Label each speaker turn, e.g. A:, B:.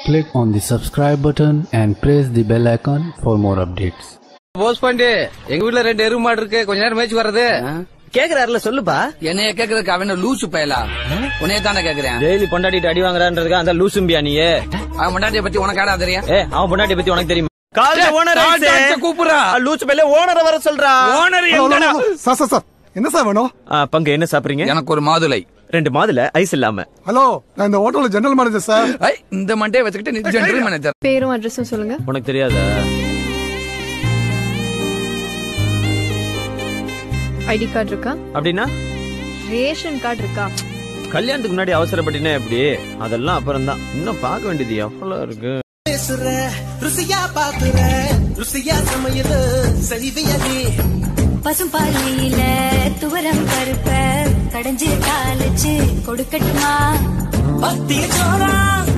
A: Click on the subscribe button and press the bell icon for more updates.
B: Bose Pandi எங்க வீட்ல ரெண்டு எருவு மாடு இருக்கு கொஞ்ச நேரம் மேய்ச்சி வர்றது
C: கேக்குறாருல சொல்லுப்பா
B: என்னைய கேக்குறதுக்கு அவன் லூசு பயலா உன்னைய தானே கேக்குறேன்
C: டெய்லி பொண்டாட்டிட்டு அடி வாங்குறான்றதுக்கு அந்த லூசும்பியா நீ ஏ
B: அவன் முன்னாடிய பத்தி உனக்கு ஆடா தெரியும்
C: அவன் பொண்டாட்டி பத்தி உனக்கு தெரியுமா காலேஜ் ஓனர்
B: நான் டாக்டர் கூப்பிடுறா.
C: லூசு பையில ஓனரை வர சொல்றா
B: owner
D: hello, hello, hello. Sir sir sir என்ன சார் வேணும்
C: ஆ, பங்கு என்ன சாப்பிடுறீங்க
B: எனக்கு ஒரு மாதுளை
C: ரெண்டு மாதுல ஐஸ் இல்லாம
D: ஹலோ நான் இந்த ஹோட்டல்ல ஜெனரல் மேனேஜர் சார்
B: ஐ, இந்த மண்டே வச்சுக்கிட்டு நீ ஜென்ரல் மேனேஜர்
E: பேரும் அட்ரஸும் சொல்லுங்க
C: உனக்கு தெரியாதா
E: ஐடி கார்டு இருக்கா
C: அப்படின்னா
E: ரேஷன் கார்டு இருக்கா
C: கல்யாணத்துக்கு முன்னாடி அவசரப்பட்டினா எப்படி அதெல்லாம் அப்புறம் தான் இன்னும் பார்க்க வேண்டியது எவ்வளவு இருக்கு
F: பேசுற ருசியா பாக்குற ருசியா சமையல் செய்வியடி
G: பசும்பாலையில துவரம் பருப்ப கடைஞ்சு தாளிச்சு கொடுக்கட்டுமா
F: பத்திய சோறா